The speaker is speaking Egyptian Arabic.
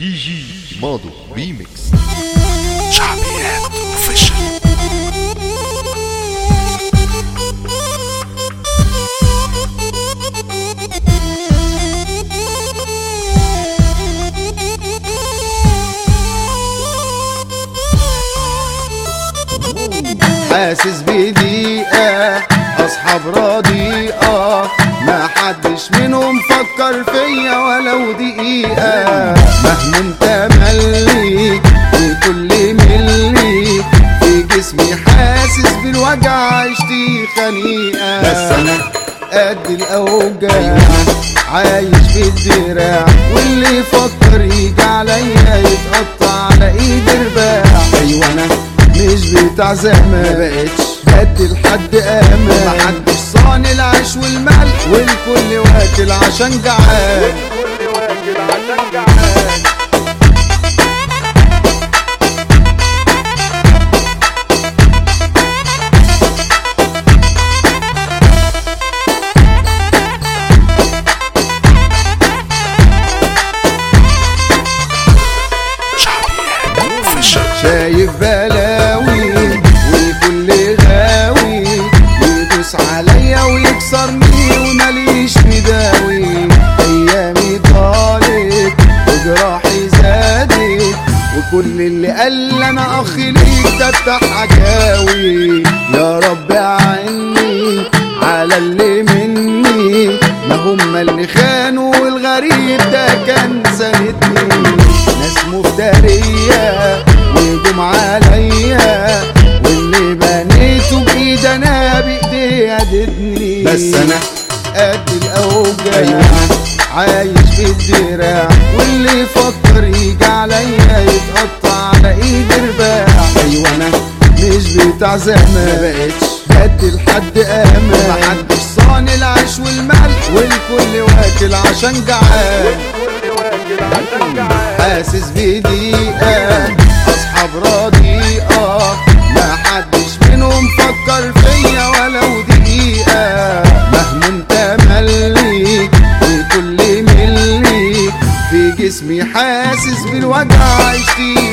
دي جي ماضو ريميكس شعبيات اوفيشال حاسس بضيقة أصحاب رديئة ما حدش منهم فكر فيا ولو دقيقة مهما انت مليك وكل مليك في جسمي حاسس بالوجع عشتي خنيقة بس أنا قد الأوجاع عايش في الدراع واللي يفكر يجي عليا يتقطع على ايد رباع ايوه انا مش بتاع زمان ما بقتش قد لحد امان محدش صاني العيش والملح والكل واكل عشان جعان شعبيات اوفيشال شايف بلاوي والكل غاوي يدوس عليا ويكسرني ومليش مداوي ايامي طالت وجراحي زادت وكل اللي قال انا اخ ليك ده بتاع حكاوي يا رب عني على اللي مني ما هم اللي خانوا والغريب ده كان سندني ناس مفترية وهجوم عليا واللي بنيته بايد انا بايدي ادتني بس انا قد الاوجاع أيوة عايش في الدراع واللي يفكر يجي عليا يتقطع على ايد رباع ايوه انا مش بتاع زمان ما بقتش قد لحد امان محدش صاني العيش والملح والكل واكل عشان جعان حاسس بضيقة أصحاب رديئة ما حدش منهم فكر فيا ولو دقيقة مهما انت مليك وكل مليك في جسمي حاسس بالوجع عشتي